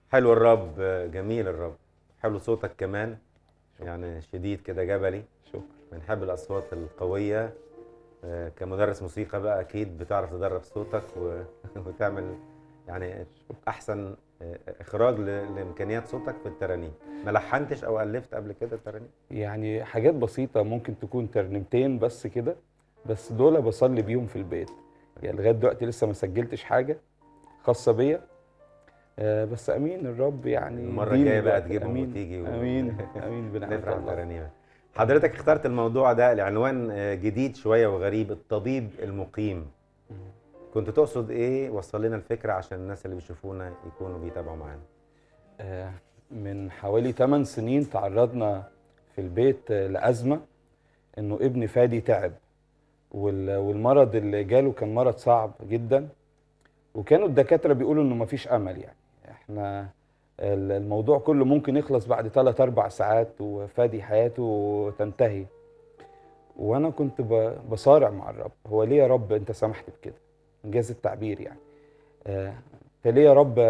حلو الرب جميل الرب حلو صوتك كمان يعني شديد كده جبلي شكرا بنحب الاصوات القويه آه، كمدرس موسيقى بقى اكيد بتعرف تدرب صوتك و... وتعمل يعني احسن آه، اخراج ل... لامكانيات صوتك في الترانيم ما لحنتش او الفت قبل كده ترانيم يعني حاجات بسيطة ممكن تكون ترنيمتين بس كده بس دول بصلي بيهم في البيت يعني لغاية دلوقتي لسه ما سجلتش حاجة خاصة بيا آه، بس امين الرب يعني المره يديني الجايه بقى الوقت. تجيبهم امين وتيجي و... امين امين بنعمة نفرح الله بترانيمك حضرتك اخترت الموضوع ده لعنوان آه، جديد شويه وغريب الطبيب المقيم كنت تقصد ايه وصل لنا الفكره عشان الناس اللي بيشوفونا يكونوا بيتابعوا معانا آه، من حوالي 8 سنين تعرضنا في البيت آه، لأزمة إنه ابن فادي تعب وال- والمرض اللي جاله كان مرض صعب جدا وكانوا الدكاترة بيقولوا إنه مفيش أمل يعني إحنا ال- الموضوع كله ممكن يخلص بعد 3 4 ساعات وفادي حياته تنتهي وأنا كنت ب- بصارع مع الرب هو ليه يا رب أنت سمحت بكده إنجاز التعبير يعني آه، أنت ليه يا رب